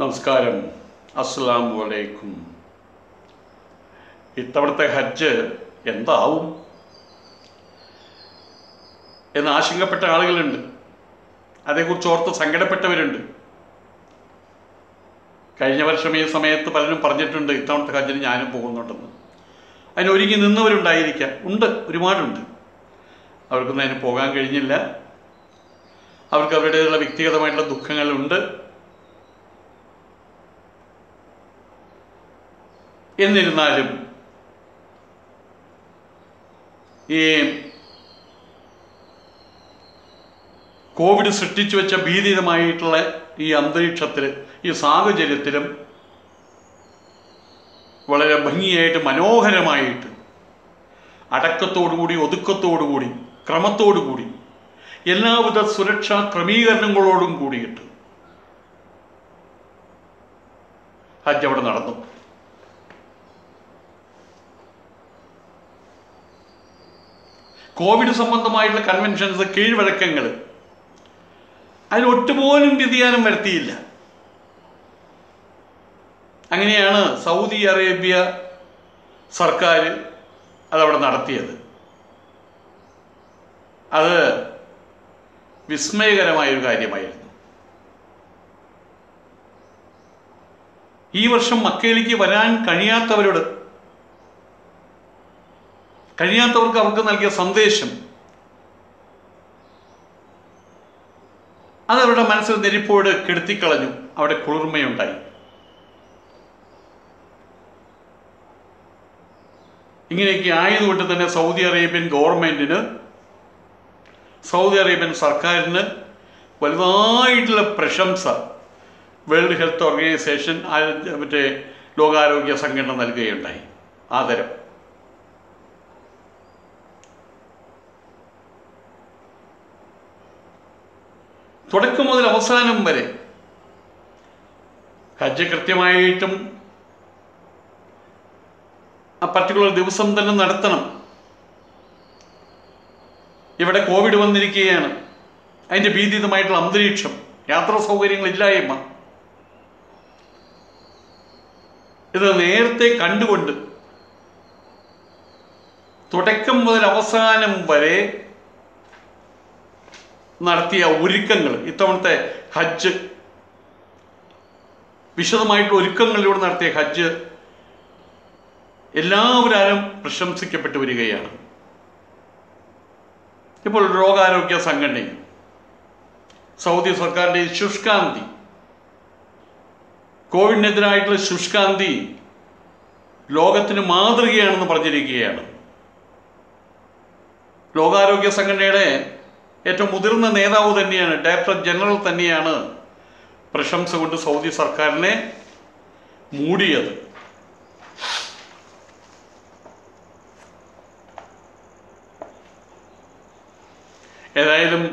നമസ്കാരം അസ്സാം വലൈക്കും ഇത്തവണത്തെ ഹജ്ജ് എന്താവും എന്ന് ആശങ്കപ്പെട്ട ആളുകളുണ്ട് അതേക്കുറിച്ച് ഓർത്ത് സങ്കടപ്പെട്ടവരുണ്ട് കഴിഞ്ഞ വർഷം ഈ സമയത്ത് പലരും പറഞ്ഞിട്ടുണ്ട് ഇത്തവണത്തെ ഹജ്ജിന് ഞാനും പോകുന്നുണ്ടെന്ന് അതിന് ഒരുങ്ങി നിന്നവരുണ്ടായിരിക്കാം ഉണ്ട് ഒരുപാടുണ്ട് അവർക്കൊന്നും അതിന് പോകാൻ കഴിഞ്ഞില്ല അവർക്ക് അവരുടേതുള്ള വ്യക്തിഗതമായിട്ടുള്ള ദുഃഖങ്ങളുണ്ട് എന്നിരുന്നാലും ഈ കോവിഡ് സൃഷ്ടിച്ചു വെച്ച ഭീതിതമായിട്ടുള്ള ഈ അന്തരീക്ഷത്തിൽ ഈ സാഹചര്യത്തിലും വളരെ ഭംഗിയായിട്ട് മനോഹരമായിട്ട് അടക്കത്തോടുകൂടി ഒതുക്കത്തോടുകൂടി ക്രമത്തോടുകൂടി എല്ലാവിധ സുരക്ഷാ ക്രമീകരണങ്ങളോടും കൂടിയിട്ട് ഹജ്ജ് അവിടെ നടന്നു കോവിഡ് സംബന്ധമായിട്ടുള്ള കൺവെൻഷൻസ് കീഴ്വഴക്കങ്ങൾ അതിൽ ഒട്ടുപോലും വ്യതിയാനം വരുത്തിയില്ല അങ്ങനെയാണ് സൗദി അറേബ്യ സർക്കാർ അതവിടെ നടത്തിയത് അത് വിസ്മയകരമായൊരു കാര്യമായിരുന്നു ഈ വർഷം മക്കയിലേക്ക് വരാൻ കഴിയാത്തവരോട് കഴിയാത്തവർക്ക് അവർക്ക് നൽകിയ സന്ദേശം അതവരുടെ മനസ്സിൽ നെരിപ്പോട് കെടുത്തിക്കളഞ്ഞു അവിടെ കുളിർമയുണ്ടായി ഇങ്ങനെയൊക്കെ ആയതുകൊണ്ട് തന്നെ സൗദി അറേബ്യൻ ഗവൺമെൻറ്റിന് സൗദി അറേബ്യൻ സർക്കാരിന് വലുതായിട്ടുള്ള പ്രശംസ വേൾഡ് ഹെൽത്ത് ഓർഗനൈസേഷൻ ആ- മറ്റേ ലോകാരോഗ്യ സംഘടന നൽകുകയുണ്ടായി ആദരം തുടക്കം മുതൽ അവസാനം വരെ ഹജ്ജ് കൃത്യമായിട്ടും ആ പർട്ടിക്കുലർ ദിവസം തന്നെ നടത്തണം ഇവിടെ കോവിഡ് വന്നിരിക്കുകയാണ് അതിൻ്റെ ഭീതിതമായിട്ടുള്ള അന്തരീക്ഷം യാത്രാ സൗകര്യങ്ങളില്ലായ്മ ഇത് നേരത്തെ കണ്ടുകൊണ്ട് തുടക്കം മുതൽ അവസാനം വരെ നടത്തിയ ഒരുക്കങ്ങൾ ഇത്തവണത്തെ ഹജ്ജ് വിശദമായിട്ടുള്ള ഒരുക്കങ്ങളിലൂടെ നടത്തിയ ഹജ്ജ് എല്ലാവരും പ്രശംസിക്കപ്പെട്ടു വരികയാണ് ഇപ്പോൾ രോഗാരോഗ്യ സംഘടനയും സൗദി സർക്കാരിൻ്റെ ഈ ശുഷ്കാന്തി കോവിഡിനെതിരായിട്ടുള്ള ശുഷ്കാന്തി ലോകത്തിന് മാതൃകയാണെന്ന് പറഞ്ഞിരിക്കുകയാണ് ലോകാരോഗ്യ സംഘടനയുടെ ഏറ്റവും മുതിർന്ന നേതാവ് തന്നെയാണ് ഡയറക്ടർ ജനറൽ തന്നെയാണ് പ്രശംസ കൊണ്ട് സൗദി സർക്കാരിനെ മൂടിയത് ഏതായാലും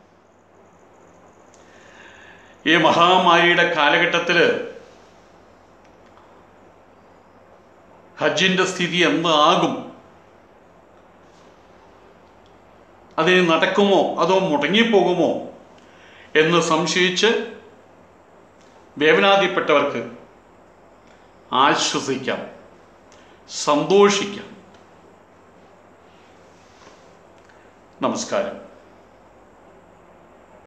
ഈ മഹാമാരിയുടെ കാലഘട്ടത്തിൽ ഹജ്ജിൻ്റെ സ്ഥിതി എന്താകും അതിന് നടക്കുമോ അതോ മുടങ്ങിപ്പോകുമോ എന്ന് സംശയിച്ച് വേവനാതിപ്പെട്ടവർക്ക് ആശ്വസിക്കാം സന്തോഷിക്കാം നമസ്കാരം